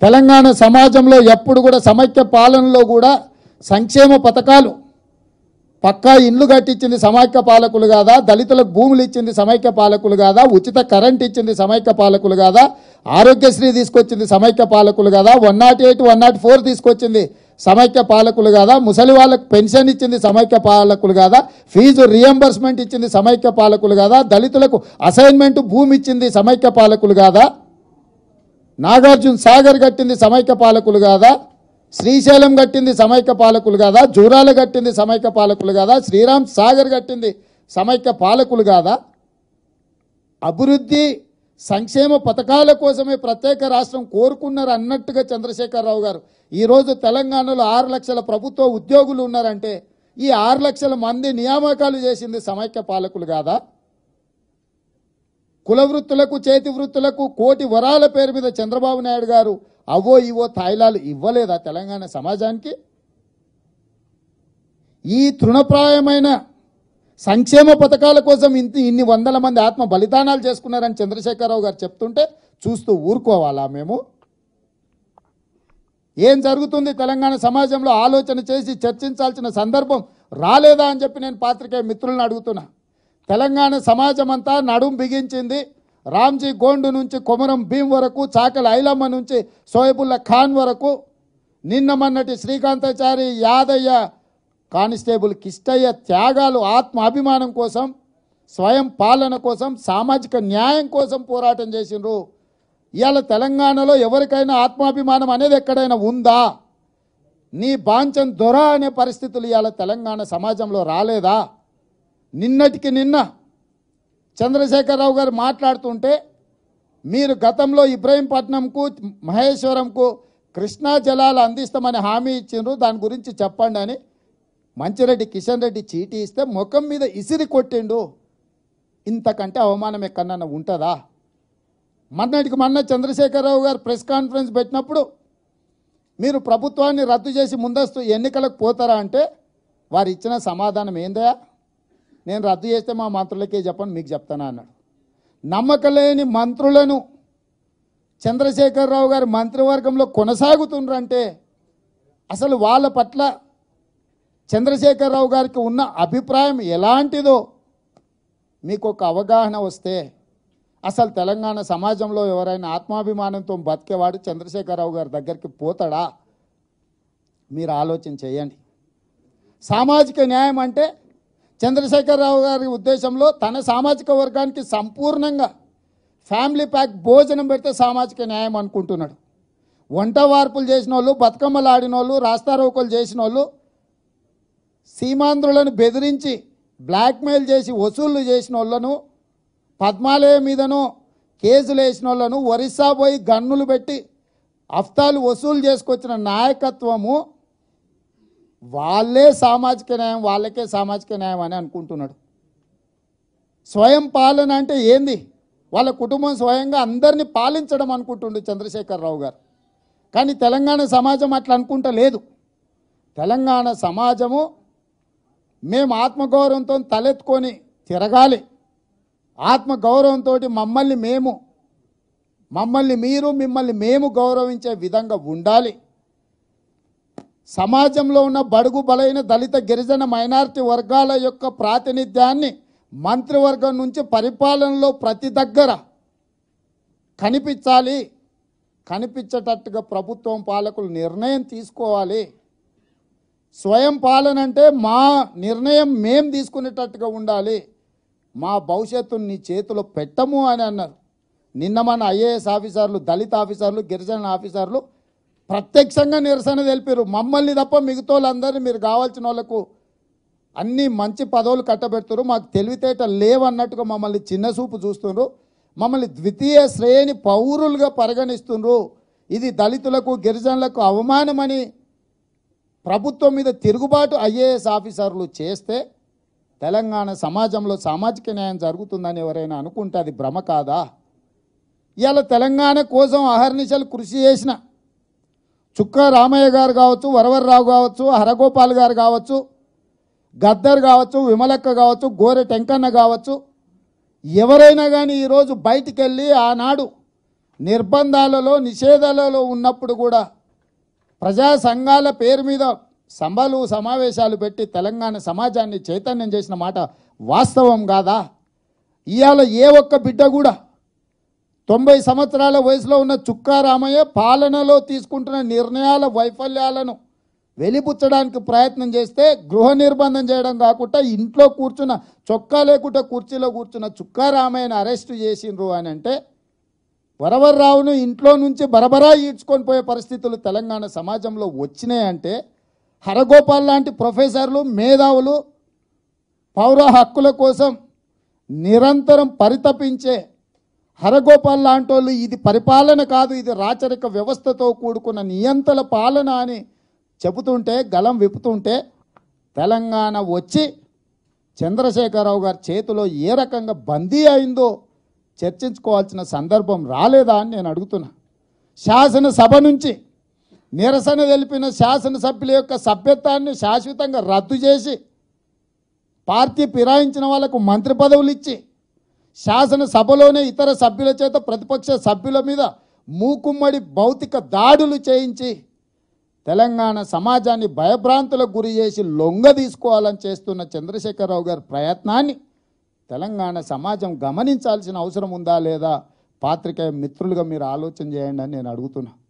తెలంగాణ సమాజంలో ఎప్పుడు కూడా సమైక్య పాలనలో కూడా సంక్షేమ పథకాలు పక్కా ఇండ్లు కట్టించింది సమైక్య పాలకులు కాదా దళితులకు భూములు ఇచ్చింది సమైక్య పాలకులు కాదా ఉచిత కరెంట్ ఇచ్చింది సమైక్య పాలకులు కాదా ఆరోగ్యశ్రీ తీసుకొచ్చింది సమైక్య పాలకులు కాదా one nought eight one nought four తీసుకొచ్చింది సమైక్య పాలకులు కాదా ముసలి వాళ్ళకు పెన్షన్ ఇచ్చింది సమైక్య పాలకులు కాదా ఫీజు రియంబర్స్మెంట్ ఇచ్చింది సమైక్య పాలకులు కాదా దళితులకు అసైన్మెంట్ భూమి ఇచ్చింది సమైక్య పాలకులు కాదా నాగార్జున సాగర్ కట్టింది సమైక్య పాలకులు కాదా శ్రీశైలం కట్టింది సమైక్య పాలకులు కాదా జూరాల కట్టింది సమైక్య పాలకులు కాదా శ్రీరామ్ సాగర్ కట్టింది సమైక్య పాలకులు కాదా అభివృద్ధి సంక్షేమ పథకాల కోసమే ప్రత్యేక రాష్ట్రం కోరుకున్నారు అన్నట్టుగా చంద్రశేఖరరావు గారు ఈరోజు తెలంగాణలో ఆరు లక్షల ప్రభుత్వ ఉద్యోగులు ఉన్నారంటే ఈ ఆరు లక్షల మంది నియామకాలు చేసింది సమైక్య పాలకులు కాదా కుల వృత్తులకు చేతి వృత్తులకు కోటి వరాల పేరు మీద చంద్రబాబు నాయుడు గారు అవో ఇవో తాయిలాలు ఇవ్వలేదా తెలంగాణ సమాజానికి ఈ తృణప్రాయమైన సంక్షేమ పథకాల కోసం ఇంత ఇన్ని వందల మంది ఆత్మ బలిదానాలు చేసుకున్నారని చంద్రశేఖరరావు గారు చెప్తుంటే చూస్తూ ఊరుకోవాలా మేము ఏం జరుగుతుంది తెలంగాణ సమాజంలో ఆలోచన చేసి చర్చించాల్సిన సందర్భం రాలేదా అని చెప్పి నేను పాత్రికేయ మిత్రులను అడుగుతున్నా తెలంగాణ సమాజం అంతా నడుం బిగించింది రామ్జీ గోండు నుంచి కొమరం భీం వరకు చాకల ఐలమ్మ నుంచి సోయబుల్లా ఖాన్ వరకు నిన్న మొన్నటి శ్రీకాంతాచారి యాదయ్య కానిస్టేబుల్ కిష్టయ్య త్యాగాలు ఆత్మ అభిమానం కోసం స్వయం పాలన కోసం సామాజిక న్యాయం కోసం పోరాటం చేసిండ్రు ఇవాళ తెలంగాణలో ఎవరికైనా ఆత్మాభిమానం అనేది ఎక్కడైనా ఉందా నీ బాంచన్ దొర అనే పరిస్థితులు ఇవాళ తెలంగాణ సమాజంలో రాలేదా నిన్నటికి నిన్న చంద్రశేఖరరావు గారు మాట్లాడుతుంటే మీరు గతంలో ఇబ్రహీంపట్నంకు మహేశ్వరంకు కృష్ణా జలాలు అందిస్తామని హామీ ఇచ్చిండ్రు దాని గురించి చెప్పండి అని మంచిరెడ్డి కిషన్ రెడ్డి చీటీ ఇస్తే ముఖం మీద ఇసిరి కొట్టిండు ఇంతకంటే అవమానం ఎక్కడన్నా ఉంటుందా మొన్నటికి మొన్న చంద్రశేఖరరావు గారు ప్రెస్ కాన్ఫరెన్స్ పెట్టినప్పుడు మీరు ప్రభుత్వాన్ని రద్దు చేసి ముందస్తు ఎన్నికలకు పోతారా అంటే వారు ఇచ్చిన సమాధానం ఏందయా నేను రద్దు చేస్తే మా మంత్రులకే చెప్పను మీకు చెప్తానా అన్నాడు నమ్మకలేని మంత్రులను చంద్రశేఖరరావు గారి మంత్రివర్గంలో కొనసాగుతుండ్రంటే అసలు వాళ్ళ పట్ల చంద్రశేఖరరావు గారికి ఉన్న అభిప్రాయం ఎలాంటిదో మీకు ఒక అవగాహన వస్తే అసలు తెలంగాణ సమాజంలో ఎవరైనా ఆత్మాభిమానంతో బతికేవాడు చంద్రశేఖరరావు గారి దగ్గరికి పోతాడా మీరు ఆలోచన చేయండి సామాజిక న్యాయం అంటే చంద్రశేఖరరావు గారి ఉద్దేశంలో తన సామాజిక వర్గానికి సంపూర్ణంగా ఫ్యామిలీ ప్యాక్ భోజనం పెడితే సామాజిక న్యాయం అనుకుంటున్నాడు వంట వార్పులు చేసిన వాళ్ళు బతుకమ్మలు ఆడిన వాళ్ళు రాస్తారోకలు చేసిన వాళ్ళు సీమాంధ్రులను బెదిరించి బ్లాక్మెయిల్ చేసి వసూళ్లు చేసిన వాళ్ళను పద్మాలయ మీదను కేసులు వేసిన వాళ్ళను ఒరిస్సా పోయి గన్నులు పెట్టి అఫ్తాలు వసూలు చేసుకొచ్చిన నాయకత్వము వాళ్ళే సామాజిక న్యాయం వాళ్ళకే సామాజిక న్యాయం అని అనుకుంటున్నాడు స్వయం పాలన అంటే ఏంది వాళ్ళ కుటుంబం స్వయంగా అందరినీ పాలించడం అనుకుంటుండు చంద్రశేఖరరావు గారు కానీ తెలంగాణ సమాజం అట్లా అనుకుంటా లేదు తెలంగాణ సమాజము మేము ఆత్మగౌరవంతో తలెత్తుకొని తిరగాలి ఆత్మగౌరవంతో మమ్మల్ని మేము మమ్మల్ని మీరు మిమ్మల్ని మేము గౌరవించే విధంగా ఉండాలి సమాజంలో ఉన్న బడుగు బలైన దళిత గిరిజన మైనారిటీ వర్గాల యొక్క ప్రాతినిధ్యాన్ని మంత్రివర్గం నుంచి పరిపాలనలో ప్రతి దగ్గర కనిపించాలి కనిపించేటట్టుగా ప్రభుత్వం పాలకులు నిర్ణయం తీసుకోవాలి స్వయం పాలన అంటే మా నిర్ణయం మేం తీసుకునేటట్టుగా ఉండాలి మా భవిష్యత్తుని నీ చేతిలో పెట్టము అని అన్నారు నిన్న మన ఐఏఎస్ ఆఫీసర్లు దళిత ఆఫీసర్లు గిరిజన ఆఫీసర్లు ప్రత్యక్షంగా నిరసన తెలిపారు మమ్మల్ని తప్ప మిగతా వాళ్ళందరినీ మీరు కావాల్సిన వాళ్ళకు అన్ని మంచి పదవులు కట్టబెడుతున్నారు మాకు తెలివితేట లేవన్నట్టుగా మమ్మల్ని చిన్న చూపు చూస్తున్నారు మమ్మల్ని ద్వితీయ శ్రేణి పౌరులుగా పరిగణిస్తున్నారు ఇది దళితులకు గిరిజనులకు అవమానమని ప్రభుత్వం మీద తిరుగుబాటు ఐఏఎస్ ఆఫీసర్లు చేస్తే తెలంగాణ సమాజంలో సామాజిక న్యాయం జరుగుతుందని ఎవరైనా అనుకుంటే అది భ్రమ కాదా ఇవాళ తెలంగాణ కోసం అహర్నిశలు కృషి చేసిన చుక్క రామయ్య గారు కావచ్చు వరవర్రావు కావచ్చు హరగోపాల్ గారు కావచ్చు గద్దర్ కావచ్చు విమలక్క కావచ్చు గోరె టెంకన్న కావచ్చు ఎవరైనా కానీ ఈరోజు బయటికి వెళ్ళి ఆనాడు నిర్బంధాలలో నిషేధాలలో ఉన్నప్పుడు కూడా ప్రజా సంఘాల పేరు మీద సభలు సమావేశాలు పెట్టి తెలంగాణ సమాజాన్ని చైతన్యం చేసిన మాట వాస్తవం కాదా ఇవాళ ఏ ఒక్క బిడ్డ కూడా తొంభై సంవత్సరాల వయసులో ఉన్న చుక్కా రామయ్య పాలనలో తీసుకుంటున్న నిర్ణయాల వైఫల్యాలను వెలిపుచ్చడానికి ప్రయత్నం చేస్తే గృహ నిర్బంధం చేయడం కాకుండా ఇంట్లో కూర్చున్న చొక్కా లేకుండా కుర్చీలో కూర్చున్న చుక్కా రామయ్యను అరెస్టు చేసిండ్రు అని అంటే వరవర్రావును ఇంట్లో నుంచి బరబరా ఈడ్చుకొని పోయే పరిస్థితులు తెలంగాణ సమాజంలో వచ్చినాయంటే హరగోపాల్ లాంటి ప్రొఫెసర్లు మేధావులు పౌర హక్కుల కోసం నిరంతరం పరితపించే హరగోపాల్ లాంటి వాళ్ళు ఇది పరిపాలన కాదు ఇది రాచరిక వ్యవస్థతో కూడుకున్న నియంతల పాలన అని చెబుతుంటే గలం విప్పుతుంటే తెలంగాణ వచ్చి చంద్రశేఖరరావు గారి చేతిలో ఏ రకంగా బందీ అయిందో చర్చించుకోవాల్సిన సందర్భం రాలేదా అని నేను అడుగుతున్నా శాసనసభ నుంచి నిరసన తెలిపిన శాసనసభ్యుల యొక్క సభ్యత్వాన్ని శాశ్వతంగా రద్దు చేసి పార్టీ ఫిరాయించిన వాళ్లకు మంత్రి పదవులు ఇచ్చి శాసనసభలోనే ఇతర సభ్యుల చేత ప్రతిపక్ష సభ్యుల మీద మూకుమ్మడి భౌతిక దాడులు చేయించి తెలంగాణ సమాజాన్ని భయభ్రాంతులకు గురి చేసి లొంగ తీసుకోవాలని చేస్తున్న చంద్రశేఖరరావు గారి ప్రయత్నాన్ని తెలంగాణ సమాజం గమనించాల్సిన అవసరం ఉందా లేదా పాత్రికేయ మిత్రులుగా మీరు ఆలోచన చేయండి అని నేను అడుగుతున్నా